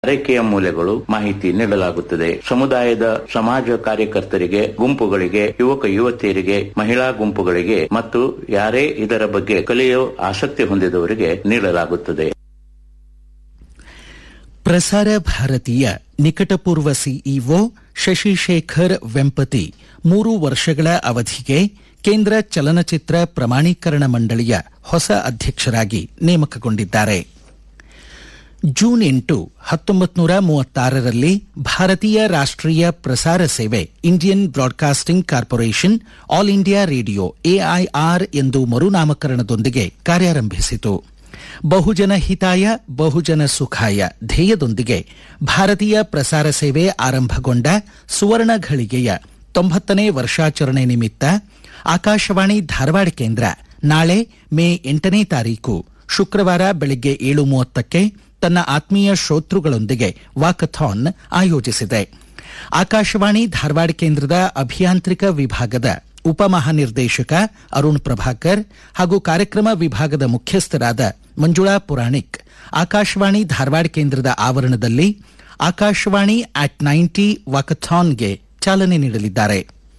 ಆರೈಕೆಯ ಮೂಲೆಗಳು ಮಾಹಿತಿ ನೀಡಲಾಗುತ್ತದೆ ಸಮುದಾಯದ ಸಮಾಜ ಕಾರ್ಯಕರ್ತರಿಗೆ ಗುಂಪುಗಳಿಗೆ ಯುವಕ ಯುವತಿಯರಿಗೆ ಮಹಿಳಾ ಗುಂಪುಗಳಿಗೆ ಮತ್ತು ಯಾರೇ ಇದರ ಬಗ್ಗೆ ಕಲಿಯೋ ಆಸಕ್ತಿ ಹೊಂದಿದವರಿಗೆ ನೀಡಲಾಗುತ್ತದೆ ಪ್ರಸಾರ ಭಾರತೀಯ ನಿಕಟಪೂರ್ವ ಸಿಇಒ ಶಶಿಶೇಖರ್ ವೆಂಪತಿ ಮೂರು ವರ್ಷಗಳ ಅವಧಿಗೆ ಕೇಂದ್ರ ಚಲನಚಿತ್ರ ಪ್ರಮಾಣೀಕರಣ ಮಂಡಳಿಯ ಹೊಸ ಅಧ್ಯಕ್ಷರಾಗಿ ನೇಮಕಗೊಂಡಿದ್ದಾರೆ ಜೂನ್ ಎಂಟು ಹತ್ತೊಂಬತ್ತು ನೂರ ಮೂವತ್ತಾರರಲ್ಲಿ ಭಾರತೀಯ ರಾಷ್ಟ್ರೀಯ ಪ್ರಸಾರ ಸೇವೆ Indian broadcasting corporation all India radio AIR ಎಂದು ಮರುನಾಮಕರಣದೊಂದಿಗೆ ಕಾರ್ಯಾರಂಭಿಸಿತು ಬಹುಜನ ಹಿತಾಯ ಬಹುಜನ ಸುಖಾಯ ಧ್ಯೇಯದೊಂದಿಗೆ ಭಾರತೀಯ ಪ್ರಸಾರ ಸೇವೆ ಆರಂಭಗೊಂಡ ಸುವರ್ಣ ಘಳಿಗೆಯ ತೊಂಬತ್ತನೇ ವರ್ಷಾಚರಣೆ ನಿಮಿತ್ತ ಆಕಾಶವಾಣಿ ಧಾರವಾಡ ಕೇಂದ್ರ ನಾಳೆ ಮೇ ಎಂಟನೇ ತಾರೀಕು ಶುಕ್ರವಾರ ಬೆಳಗ್ಗೆ ಏಳು ಮೂವತ್ತಕ್ಕೆ ತನ್ನ ಆತ್ಮೀಯ ಶ್ರೋತೃಗಳೊಂದಿಗೆ ವಾಕಥಾನ್ ಆಯೋಜಿಸಿದೆ ಆಕಾಶವಾಣಿ ಧಾರವಾಡ ಕೇಂದ್ರದ ಅಭಿಯಾಂತ್ರಿಕ ವಿಭಾಗದ ಉಪಮಹಾನಿರ್ದೇಶಕ ಅರುಣ್ ಪ್ರಭಾಕರ್ ಹಾಗೂ ಕಾರ್ಯಕ್ರಮ ವಿಭಾಗದ ಮುಖ್ಯಸ್ಥರಾದ ಮಂಜುಳಾ ಪುರಾಣಿಕ್ ಆಕಾಶವಾಣಿ ಧಾರವಾಡ ಕೇಂದ್ರದ ಆವರಣದಲ್ಲಿ ಆಕಾಶವಾಣಿ ಅಟ್ ನೈಂಟಿ ವಾಕಥಾನ್ಗೆ ಚಾಲನೆ ನೀಡಲಿದ್ದಾರೆ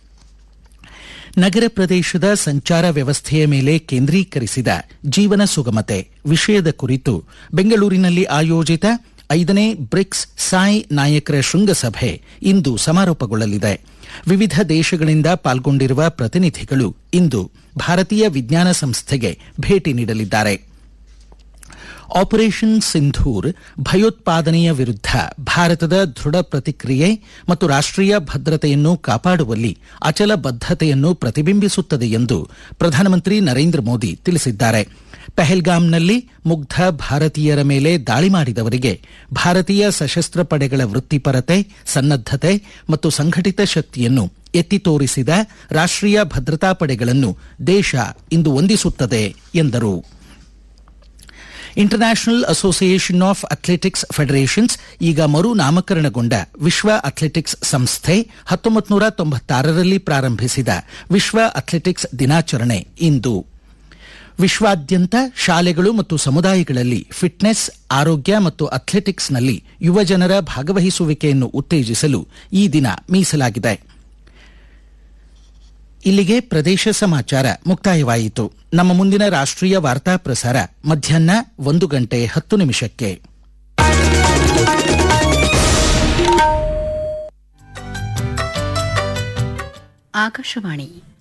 ನಗರ ಪ್ರದೇಶದ ಸಂಚಾರ ವ್ಯವಸ್ಥೆಯ ಮೇಲೆ ಕೇಂದ್ರೀಕರಿಸಿದ ಜೀವನ ಸುಗಮತೆ ವಿಷಯದ ಕುರಿತು ಬೆಂಗಳೂರಿನಲ್ಲಿ ಆಯೋಜಿತ ಐದನೇ ಬ್ರಿಕ್ಸ್ ಸಾಯ್ ನಾಯಕರ ಶೃಂಗಸಭೆ ಇಂದು ಸಮಾರೋಪಗೊಳ್ಳಲಿದೆ ವಿವಿಧ ದೇಶಗಳಿಂದ ಪಾಲ್ಗೊಂಡಿರುವ ಪ್ರತಿನಿಧಿಗಳು ಇಂದು ಭಾರತೀಯ ವಿಜ್ಞಾನ ಸಂಸ್ಥೆಗೆ ಭೇಟಿ ನೀಡಲಿದ್ದಾರೆ ಆಪರೇಷನ್ ಸಿಂಧೂರ್ ಭಯೋತ್ಪಾದನೆಯ ವಿರುದ್ಧ ಭಾರತದ ದೃಢ ಪ್ರತಿಕ್ರಿಯೆ ಮತ್ತು ರಾಷ್ಟ್ರೀಯ ಭದ್ರತೆಯನ್ನು ಕಾಪಾಡುವಲ್ಲಿ ಅಚಲ ಬದ್ಧತೆಯನ್ನು ಪ್ರತಿಬಿಂಬಿಸುತ್ತದೆ ಎಂದು ಪ್ರಧಾನಮಂತ್ರಿ ನರೇಂದ್ರ ಮೋದಿ ತಿಳಿಸಿದ್ದಾರೆ ಪೆಹಲ್ಗಾಮ್ನಲ್ಲಿ ಮುಗ್ಧ ಭಾರತೀಯರ ಮೇಲೆ ದಾಳಿ ಮಾಡಿದವರಿಗೆ ಭಾರತೀಯ ಸಶಸ್ತ್ರ ಪಡೆಗಳ ವೃತ್ತಿಪರತೆ ಸನ್ನದ್ದತೆ ಮತ್ತು ಸಂಘಟಿತ ಶಕ್ತಿಯನ್ನು ಎತ್ತಿ ತೋರಿಸಿದ ರಾಷ್ಟ್ರೀಯ ಭದ್ರತಾ ಪಡೆಗಳನ್ನು ದೇಶ ಇಂದು ವಂದಿಸುತ್ತದೆ ಎಂದರು international association of athletics federations ಈಗ ಮರು ನಾಮಕರಣಗೊಂಡ ವಿಶ್ವ ಅಥ್ಲೆಟಿಕ್ಸ್ ಸಂಸ್ಥೆ ಹತ್ತೊಂಬತ್ತು ನೂರ ತೊಂಬತ್ತಾರರಲ್ಲಿ ಪ್ರಾರಂಭಿಸಿದ ವಿಶ್ವ ಅಥ್ಲೆಟಿಕ್ಸ್ ದಿನಾಚರಣೆ ಇಂದು ವಿಶ್ವಾದ್ಯಂತ ಶಾಲೆಗಳು ಮತ್ತು ಸಮುದಾಯಗಳಲ್ಲಿ ಫಿಟ್ನೆಸ್ ಆರೋಗ್ಯ ಮತ್ತು ಅಥ್ಲೆಟಿಕ್ಸ್ನಲ್ಲಿ ಯುವಜನರ ಭಾಗವಹಿಸುವಿಕೆಯನ್ನು ಉತ್ತೇಜಿಸಲು ಈ ದಿನ ಮೀಸಲಾಗಿದೆ ಇಲ್ಲಿಗೆ ಪ್ರದೇಶ ಸಮಾಚಾರ ಮುಕ್ತಾಯವಾಯಿತು ನಮ್ಮ ಮುಂದಿನ ರಾಷ್ಟ್ರೀಯ ವಾರ್ತಾ ಪ್ರಸಾರ ಮಧ್ಯಾಹ್ನ ಒಂದು ಗಂಟೆ ಹತ್ತು ನಿಮಿಷಕ್ಕೆ ಆಕಾಶವಾಣಿ